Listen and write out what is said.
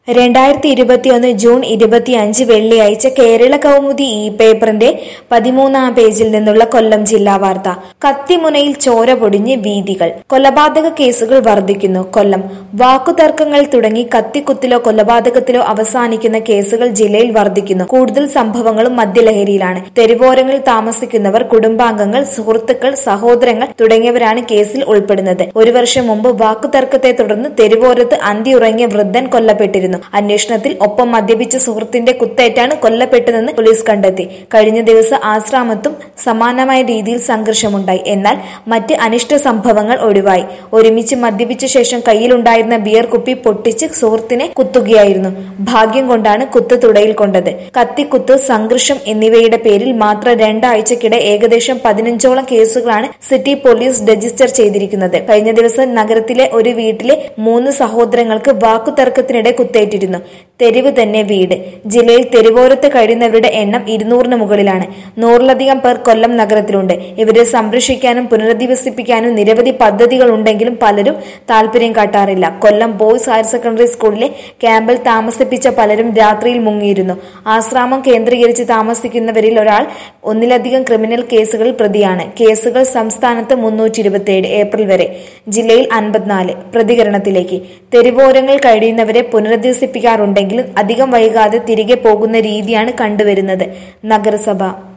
രണ്ടായിരത്തി ഇരുപത്തിയൊന്ന് ജൂൺ ഇരുപത്തിയഞ്ച് വെള്ളിയാഴ്ച കേരള കൗമുദി ഈ പേപ്പറിന്റെ പതിമൂന്നാം പേജിൽ നിന്നുള്ള കൊല്ലം ജില്ലാ വാർത്ത കത്തിമുനയിൽ ചോര പൊടിഞ്ഞ് വീതികൾ കൊലപാതക കേസുകൾ വർദ്ധിക്കുന്നു കൊല്ലം വാക്കുതർക്കങ്ങൾ തുടങ്ങി കത്തിക്കുത്തിലോ കൊലപാതകത്തിലോ അവസാനിക്കുന്ന കേസുകൾ ജില്ലയിൽ വർദ്ധിക്കുന്നു കൂടുതൽ സംഭവങ്ങളും മദ്യലഹരിയിലാണ് തെരുവോരങ്ങളിൽ താമസിക്കുന്നവർ കുടുംബാംഗങ്ങൾ സുഹൃത്തുക്കൾ സഹോദരങ്ങൾ തുടങ്ങിയവരാണ് കേസിൽ ഉൾപ്പെടുന്നത് ഒരു വർഷം മുമ്പ് വാക്കുതർക്കത്തെ തുടർന്ന് തെരുവോരത്ത് അന്തിയുറങ്ങിയ വൃദ്ധൻ കൊല്ലപ്പെട്ടിരുന്നു അന്വേഷണത്തിൽ ഒപ്പം മദ്യപിച്ച സുഹൃത്തിന്റെ കുത്തേറ്റാണ് കൊല്ലപ്പെട്ടതെന്ന് പോലീസ് കണ്ടെത്തി കഴിഞ്ഞ ദിവസം ആശ്രാമത്തും സമാനമായ രീതിയിൽ സംഘർഷമുണ്ടായി എന്നാൽ മറ്റ് അനിഷ്ട സംഭവങ്ങൾ ഒഴിവായി ഒരുമിച്ച് മദ്യപിച്ച ശേഷം കയ്യിലുണ്ടായിരുന്ന ബിയർ കുപ്പി പൊട്ടിച്ച് സുഹൃത്തിനെ കുത്തുകയായിരുന്നു ഭാഗ്യം കൊണ്ടാണ് കുത്ത് തുടയിൽ കൊണ്ടത് കത്തിക്കുത്ത് സംഘർഷം എന്നിവയുടെ പേരിൽ മാത്രം രണ്ടാഴ്ചക്കിടെ ഏകദേശം പതിനഞ്ചോളം കേസുകളാണ് സിറ്റി പോലീസ് രജിസ്റ്റർ ചെയ്തിരിക്കുന്നത് കഴിഞ്ഞ ദിവസം നഗരത്തിലെ ഒരു വീട്ടിലെ മൂന്ന് സഹോദരങ്ങൾക്ക് വാക്കുതർക്കത്തിനിടെ കുത്തേറ്റിരുന്നു തെരുവ് തന്നെ വീട് ജില്ലയിൽ തെരുവോരത്ത് കഴിയുന്നവരുടെ എണ്ണം ഇരുന്നൂറിന് മുകളിലാണ് നൂറിലധികം പേർ കൊല്ലം നഗരത്തിലുണ്ട് ഇവരെ സംരക്ഷിക്കാനും പുനരധിവസിപ്പിക്കാനും നിരവധി പദ്ധതികൾ ഉണ്ടെങ്കിലും പലരും താല്പര്യം കാട്ടാറില്ല കൊല്ലം ബോയ്സ് ഹയർ സെക്കൻഡറി സ്കൂളിലെ ക്യാമ്പിൽ താമസിപ്പിച്ച പലരും രാത്രിയിൽ മുങ്ങിയിരുന്നു ആശ്രാമം കേന്ദ്രീകരിച്ച് താമസിക്കുന്നവരിൽ ഒരാൾ ഒന്നിലധികം ക്രിമിനൽ കേസുകളിൽ പ്രതിയാണ് കേസുകൾ സംസ്ഥാനത്ത് മുന്നൂറ്റി ഇരുപത്തിയേഴ് ഏപ്രിൽ വരെ ജില്ലയിൽ അൻപത്തിനാല് പ്രതികരണത്തിലേക്ക് തെരുവോരങ്ങൾ കഴിയുന്നവരെ പുനരധിവസിപ്പിക്കാറുണ്ടെങ്കിലും അധികം വൈകാതെ തിരികെ പോകുന്ന രീതിയാണ് കണ്ടുവരുന്നത് നഗരസഭ